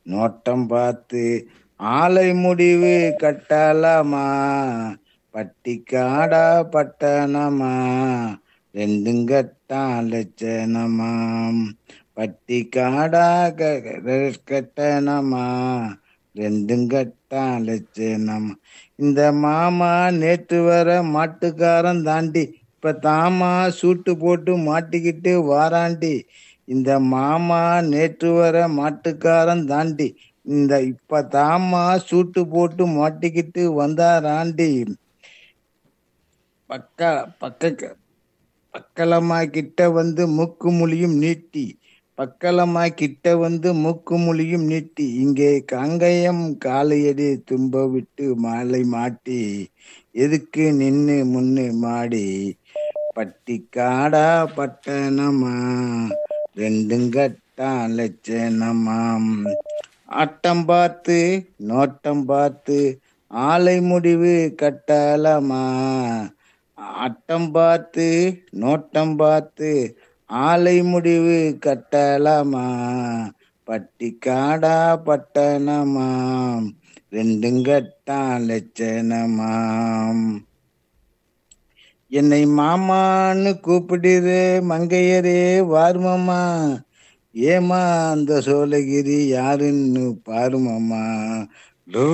நோட்டம் பார்த்து ஆலை முடிவு கட்டலாமா பட்டிக்காடா பட்டணமா ரெண்டும் கட்டான் லட்சணமாம் பட்டிக்காடா க- க- கட்டணமா ரெண்டும் கட்டான் லட்சணமா இந்த மாமா நேற்று வர மாட்டுக்காரன் தாண்டி இப்ப தாமா சூட்டு போட்டு மாட்டிக்கிட்டு வாராண்டி இந்த மாமா நேற்று வர மாட்டுக்காரன் தாண்டி இந்த இப்ப தாமா சூட்டு போட்டு மாட்டிக்கிட்டு வந்தாராண்டி பக்க பக்க பக்கலமா கிட்ட வந்து மூக்கு மொழியும் நீட்டி பக்கலமா கிட்ட வந்து மூக்கு மொழியும் நீட்டி இங்கே காங்கயம் காலையடி தும்ப விட்டு மாலை மாட்டி எதுக்கு நின்னு முன்னு மாடி பட்டி காடா பட்டணமா ரெண்டும் கட்டா லட்சணமாம் ஆட்டம் பார்த்து நோட்டம் பார்த்து ஆலை முடிவு கட்டலமா ஆட்டம் பார்த்து நோட்டம் பார்த்து ஆலை முடிவு கட்டலாமா பட்டி காடா பட்டணமாம் ரெண்டும் கட்டா லட்சணமாம் என்னை மாமான்னு கூப்பிடுது மங்கையரே வாருமாமா ஏமா அந்த சோழகிரி யாருன்னு பாருமாமா டூ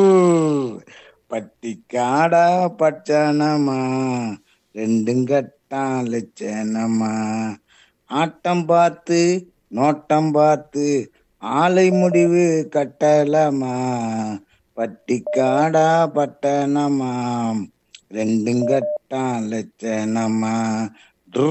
பட்டி காடா பச்சனமா ரெண்டும் கட்டா லட்சணமா ஆட்டம் பார்த்து நோட்டம் பார்த்து ஆலை முடிவு கட்டலாமா பட்டி காடா பட்டணமாம் ரெண்டும் கட்டா லட்சணமா ட்ரூ.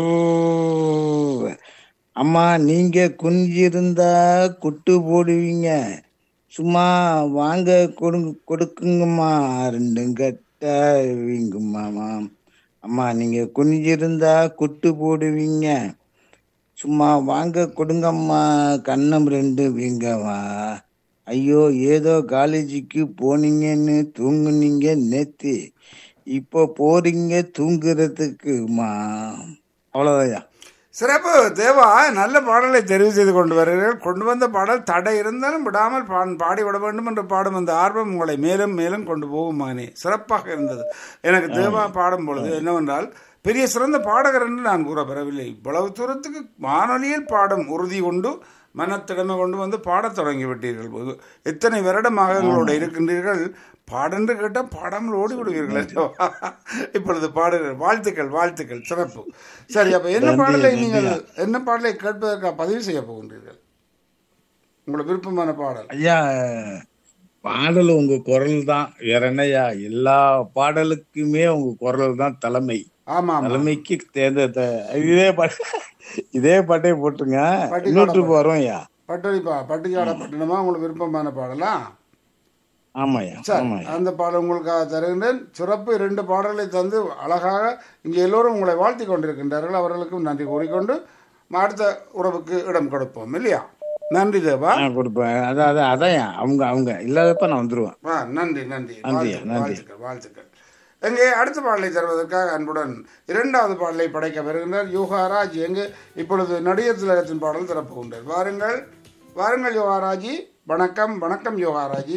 அம்மா நீங்க குனிஞ்சிருந்தா குட்டு போடுவீங்க சும்மா வாங்க கொடுங்க கொடுக்குங்கம்மா ரெண்டும் கட்டா வீங்குமாமா அம்மா நீங்க குனிஞ்சிருந்தா குட்டு போடுவீங்க சும்மா வாங்க கொடுங்கம்மா கண்ணம் ரெண்டு வீங்கவா ஐயோ ஏதோ காலேஜுக்கு போனீங்கன்னு தூங்குனீங்க நேத்து இப்போ போறீங்க தூங்குறதுக்குமா அவ்வளோதையா சிறப்பு தேவா நல்ல பாடலை தெரிவு செய்து கொண்டு வருகிறீர்கள் கொண்டு வந்த பாடல் தடை இருந்தாலும் விடாமல் பா- பாடி விட வேண்டும் என்று பாடும் அந்த ஆர்வம் உங்களை மேலும் மேலும் கொண்டு போகும் மகனே சிறப்பாக இருந்தது எனக்கு தேவா பாடும் பொழுது என்னவென்றால் பெரிய சிறந்த பாடகர் என்று நான் கூற பெறவில்லை இவ்வளவு தூரத்துக்கு வானொலியில் பாடும் உறுதி கொண்டு மனத்திடமை கொண்டு வந்து பாடத் தொடங்கி விட்டீர்கள் எத்தனை வருடமாக எங்களோட இருக்கின்றீர்கள் பாடென்று கேட்டால் பாடாமல் ஓடி விடுவீர்கள் அல்லவா? இப்பொழுது பாடுகிறேன் வாழ்த்துக்கள் வாழ்த்துக்கள் சிறப்பு சரி அப்ப என்ன நன்றி, பாடலை நன்றி. நீங்கள் என்ன பாடலை கேட்பதற்காக பதிவு செய்ய போகின்றீர்கள் உங்களோட விருப்பமான பாடல் ஐயா பாடல் உங்க குரல் தான் வேற என்னய்யா எல்லா பாடலுக்குமே உங்க குரல் தான் தலைமை ஆமா ஆமா தலைமைக்கு தேர்ந்த இதே பாட்டு இதே பாட்டே போட்டுங்க பாட்டி இன்னொரு வரும் ஐயா பட்டடிப்பா பட்டிக்காட பட்டணமா உங்களுக்கு விருப்பமான பாடலா ஆமாய்யா சரி ஆமாய்யா அந்த பாடல் உங்களுக்காக தருகின்றேன் சிறப்பு இரண்டு பாடல்களை தந்து அழகாக இங்கே எல்லோரும் உங்களை வாழ்த்தி கொண்டிருக்கின்றார்கள் அவர்களுக்கும் நன்றி கூறிக்கொண்டு அடுத்த உறவுக்கு இடம் கொடுப்போம் இல்லையா நன்றி தேவா நான் கொடுப்பேன் அதான் அதான் அதான் அவங்க அவங்க இல்லாதப்ப நான் வந்துருவேன் ஆ, நன்றி நன்றி நன்றி, வாழ்த்துக்கள், நன்றி. வாழ்த்துக்கள் வாழ்த்துக்கள் எங்கே அடுத்த பாடலை தருவதற்காக அன்புடன் இரண்டாவது பாடலை படைக்க வருகின்றார் யோகாராஜ் எங்கே இப்பொழுது நடிகர் திலகத்தின் பாடல் திறப்புகின்றார் வாருங்கள் வாருங்கள் யோகாராஜி வணக்கம் வணக்கம் யோகாராஜி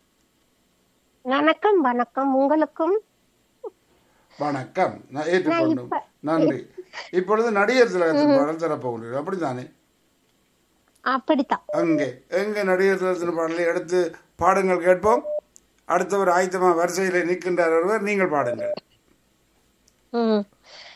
வணக்கம் வணக்கம் உங்களுக்கும் வணக்கம் நான் ஏற்றுக்கொண்டோம் நன்றி இப்பொழுது நடிகர் திலகத்தின் பாடல் திறப்புகின்றார் அப்படித்தானே அப்படித்தான் அங்கே எங்கே நடிகர் திலகத்தின் பாடலை எடுத்து பாடுங்கள் கேட்போம் அடுத்தவர் ஆயத்தமா வரிசையில் நிற்கின்றார் ஒருவர் நீங்கள் பாடுங்கள் ம்